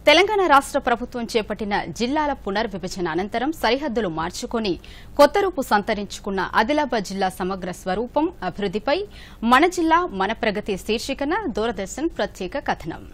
తెలంగాణ రాష్ట్ర ప్రభుత్వం చేపట్టిన జిల్లాల పునర్విభజన అనంతరం సరిహద్దులు మార్చుకొని కొత్త రూపు సంతరించుకున్న ఆదిలాబాద్ జిల్లా సమగ్ర స్వరూపం అభివృద్దిపై మన జిల్లా మన ప్రగతి శీర్షికన దూరదర్శన్ ప్రత్యేక కథనం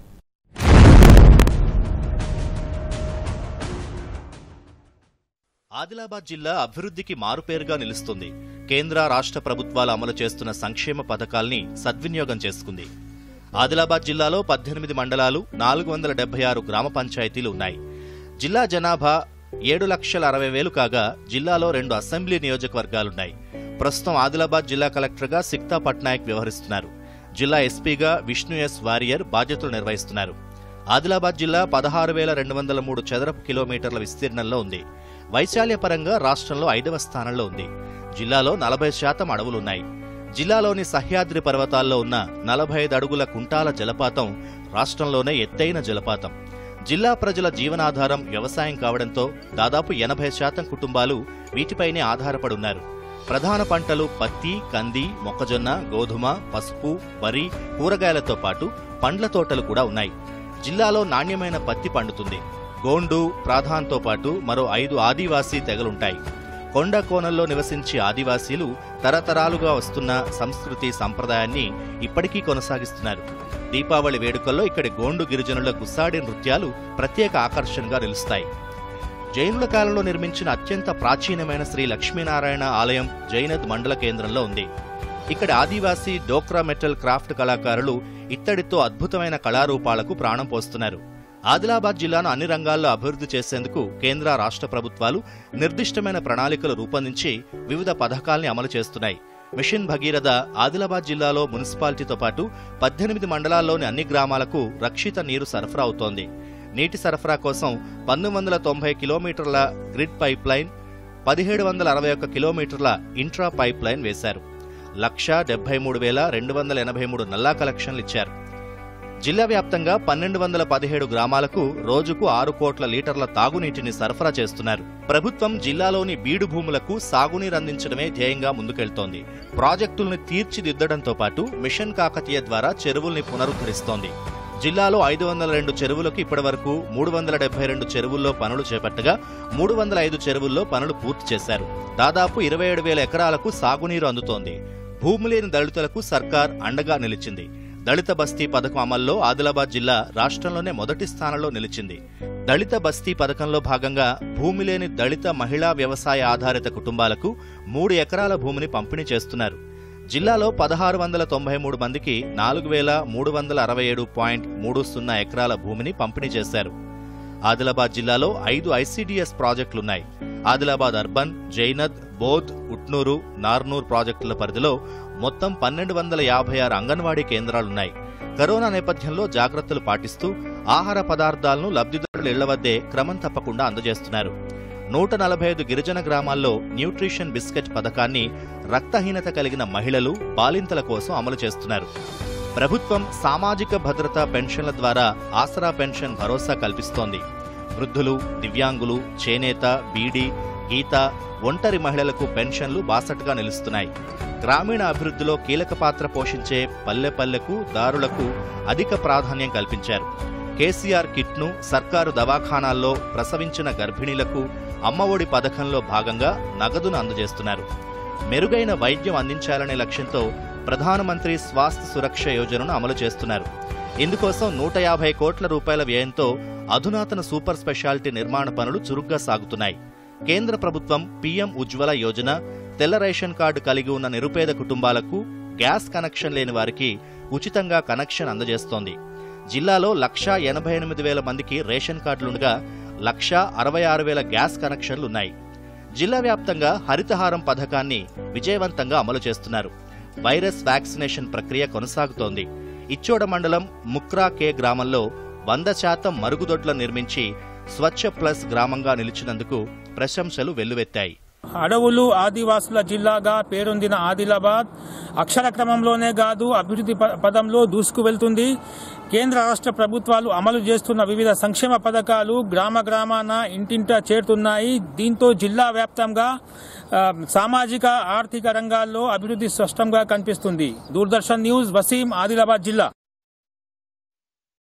ఆదిలాబాద్ జిల్లా అభివృద్ధికి మారుపేరుగా నిలుస్తుంది కేంద్ర రాష్ట్ర ప్రభుత్వాలు అమలు చేస్తున్న సంక్షేమ పథకాల్ని సద్వినియోగం చేసుకుంది ఆదిలాబాద్ జిల్లాలో పద్దెనిమిది మండలాలు నాలుగు వందల డెబ్బై ఆరు గ్రామ పంచాయతీలు ఉన్నాయి జిల్లా జనాభా ఏడు లక్షల అరవై వేలు కాగా జిల్లాలో రెండు అసెంబ్లీ నియోజకవర్గాలున్నాయి ప్రస్తుతం ఆదిలాబాద్ జిల్లా కలెక్టర్గా సిక్తా పట్నాయక్ వ్యవహరిస్తున్నారు జిల్లా ఎస్పీగా విష్ణు ఎస్ వారియర్ బాధ్యతలు నిర్వహిస్తున్నారు ఆదిలాబాద్ జిల్లా పదహారు వేల రెండు వందల మూడు చదరపు కిలోమీటర్ల విస్తీర్ణంలో ఉంది వైశాల్యపరంగా రాష్ట్రంలో ఐదవ స్థానంలో ఉంది జిల్లాలో నలభై శాతం అడవులున్నాయి జిల్లాలోని సహ్యాద్రి పర్వతాల్లో ఉన్న నలభై ఐదు అడుగుల కుంటాల జలపాతం రాష్ట్రంలోనే ఎత్తైన జలపాతం జిల్లా ప్రజల జీవనాధారం వ్యవసాయం కావడంతో దాదాపు ఎనభై శాతం కుటుంబాలు వీటిపైనే ఆధారపడున్నారు ప్రధాన పంటలు పత్తి కంది మొక్కజొన్న గోధుమ పసుపు వరి కూరగాయలతో పాటు పండ్ల తోటలు కూడా ఉన్నాయి జిల్లాలో నాణ్యమైన పత్తి పండుతుంది గోండు ప్రాధాన్తో పాటు మరో ఐదు ఆదివాసీ తెగలుంటాయి కొండ కోణంలో నివసించే ఆదివాసీలు తరతరాలుగా వస్తున్న సంస్కృతి సంప్రదాయాన్ని ఇప్పటికీ కొనసాగిస్తున్నారు దీపావళి వేడుకల్లో ఇక్కడి గోండు గిరిజనుల గుస్సాడి నృత్యాలు ప్రత్యేక ఆకర్షణగా నిలుస్తాయి జైనుల కాలంలో నిర్మించిన అత్యంత ప్రాచీనమైన శ్రీ లక్ష్మీనారాయణ ఆలయం జైనద్ మండల కేంద్రంలో ఉంది ఇక్కడ ఆదివాసీ డోక్రా మెటల్ క్రాఫ్ట్ కళాకారులు ఇత్తడితో అద్భుతమైన కళారూపాలకు ప్రాణం పోస్తున్నారు ఆదిలాబాద్ జిల్లాను అన్ని రంగాల్లో అభివృద్ధి చేసేందుకు కేంద్ర రాష్ట్ర ప్రభుత్వాలు నిర్దిష్టమైన ప్రణాళికలు రూపొందించి వివిధ పథకాల్ని అమలు చేస్తున్నాయి మిషన్ భగీరథ ఆదిలాబాద్ జిల్లాలో మున్సిపాలిటీతో పాటు పద్దెనిమిది మండలాల్లోని అన్ని గ్రామాలకు రక్షిత నీరు సరఫరా అవుతోంది నీటి సరఫరా కోసం పంతొమ్మిది వందల తొంభై కిలోమీటర్ల గ్రిడ్ పైప్ లైన్ పదిహేడు వందల అరవై ఒక్క కిలోమీటర్ల ఇంట్రా పైప్ లైన్ వేశారు లక్ష డెబ్బై మూడు వేల రెండు వందల ఎనభై మూడు నల్లా కలెక్షన్లు ఇచ్చారు జిల్లా వ్యాప్తంగా పన్నెండు వందల పదిహేడు గ్రామాలకు రోజుకు ఆరు కోట్ల లీటర్ల తాగునీటిని సరఫరా చేస్తున్నారు ప్రభుత్వం జిల్లాలోని బీడు భూములకు సాగునీరు అందించడమే ధ్యేయంగా ముందుకెళ్తోంది ప్రాజెక్టుల్ని తీర్చిదిద్దడంతో పాటు మిషన్ కాకతీయ ద్వారా చెరువుల్ని పునరుద్ధరిస్తోంది జిల్లాలో ఐదు వందల రెండు చెరువులకు ఇప్పటివరకు మూడు వందల డెబ్బై రెండు చెరువుల్లో పనులు చేపట్టగా మూడు వందల ఐదు చెరువుల్లో పనులు పూర్తి చేశారు దాదాపు ఇరవై ఏడు వేల ఎకరాలకు సాగునీరు అందుతోంది భూమి లేని దళితులకు సర్కార్ అండగా నిలిచింది దళిత బస్తీ పథకం అమల్లో ఆదిలాబాద్ జిల్లా రాష్ట్రంలోనే మొదటి స్థానంలో నిలిచింది దళిత బస్తీ పథకంలో భాగంగా భూమి లేని దళిత మహిళా వ్యవసాయ ఆధారిత కుటుంబాలకు మూడు ఎకరాల భూమిని పంపిణీ చేస్తున్నారు జిల్లాలో పదహారు వందల తొంభై మూడు మందికి నాలుగు వేల మూడు వందల అరవై ఏడు పాయింట్ మూడు సున్నా ఎకరాల భూమిని పంపిణీ చేశారు ఆదిలాబాద్ జిల్లాలో ఐదు ఐసీడీఎస్ ప్రాజెక్టులున్నాయి ఆదిలాబాద్ అర్బన్ జైనద్ బోధ్ ఉట్నూరు నార్నూర్ ప్రాజెక్టుల పరిధిలో మొత్తం పన్నెండు వందల యాభై ఆరు అంగన్వాడీ కేంద్రాలున్నాయి కరోనా నేపథ్యంలో జాగ్రత్తలు పాటిస్తూ ఆహార పదార్థాలను లబ్ధిదారుల ఇళ్ల వద్దే క్రమం తప్పకుండా అందజేస్తున్నారు నూట నలభై ఐదు గిరిజన గ్రామాల్లో న్యూట్రిషన్ బిస్కెట్ పథకాన్ని రక్తహీనత కలిగిన మహిళలు బాలింతల కోసం అమలు చేస్తున్నారు ప్రభుత్వం సామాజిక భద్రత పెన్షన్ల ద్వారా ఆసరా పెన్షన్ భరోసా కల్పిస్తోంది వృద్ధులు దివ్యాంగులు చేనేత బీడీ గీత ఒంటరి మహిళలకు పెన్షన్లు బాసటగా నిలుస్తున్నాయి గ్రామీణ అభివృద్ధిలో కీలక పాత్ర పోషించే పల్లె పల్లెకు దారులకు అధిక ప్రాధాన్యం కల్పించారు కేసీఆర్ కిట్ను సర్కారు దవాఖానాల్లో ప్రసవించిన గర్భిణీలకు అమ్మఒడి పథకంలో భాగంగా నగదును అందజేస్తున్నారు మెరుగైన వైద్యం అందించాలనే లక్ష్యంతో ప్రధానమంత్రి స్వాస్థ్య సురక్ష యోజనను అమలు చేస్తున్నారు ఇందుకోసం నూట యాభై కోట్ల రూపాయల వ్యయంతో అధునాతన సూపర్ స్పెషాలిటీ నిర్మాణ పనులు చురుగ్గా సాగుతున్నాయి కేంద్ర ప్రభుత్వం పీఎం ఉజ్వల యోజన తెల్ల రేషన్ కార్డు కలిగి ఉన్న నిరుపేద కుటుంబాలకు గ్యాస్ కనెక్షన్ లేని వారికి ఉచితంగా కనెక్షన్ అందజేస్తోంది జిల్లాలో లక్షా ఎనభై ఎనిమిది వేల మందికి రేషన్ కార్డులుండగా లక్షా అరవై ఆరు వేల గ్యాస్ కనెక్షన్లున్నాయి జిల్లా వ్యాప్తంగా హరితహారం పథకాన్ని విజయవంతంగా అమలు చేస్తున్నారు వైరస్ వ్యాక్సినేషన్ ప్రక్రియ కొనసాగుతోంది ఇచ్చోడ మండలం ముక్రా కే గ్రామంలో వంద శాతం మరుగుదొడ్లను నిర్మించి స్వచ్ఛ ప్లస్ గ్రామంగా నిలిచినందుకు ప్రశంసలు వెల్లువెత్తాయి అడవులు ఆదివాసుల జిల్లాగా పేరొందిన ఆదిలాబాద్ అక్షర క్రమంలోనే కాదు అభివృద్ధి ప- పదంలో దూసుకు వెళ్తుంది కేంద్ర రాష్ట్ర ప్రభుత్వాలు అమలు చేస్తున్న వివిధ సంక్షేమ పథకాలు గ్రామ గ్రామాన ఇంటింటా చేరుతున్నాయి దీంతో జిల్లా వ్యాప్తంగా ఆ, సామాజిక ఆర్థిక రంగాల్లో అభివృద్ధి స్పష్టంగా కనిపిస్తుంది దూరదర్శన్ న్యూస్ వసీం ఆదిలాబాద్ జిల్లా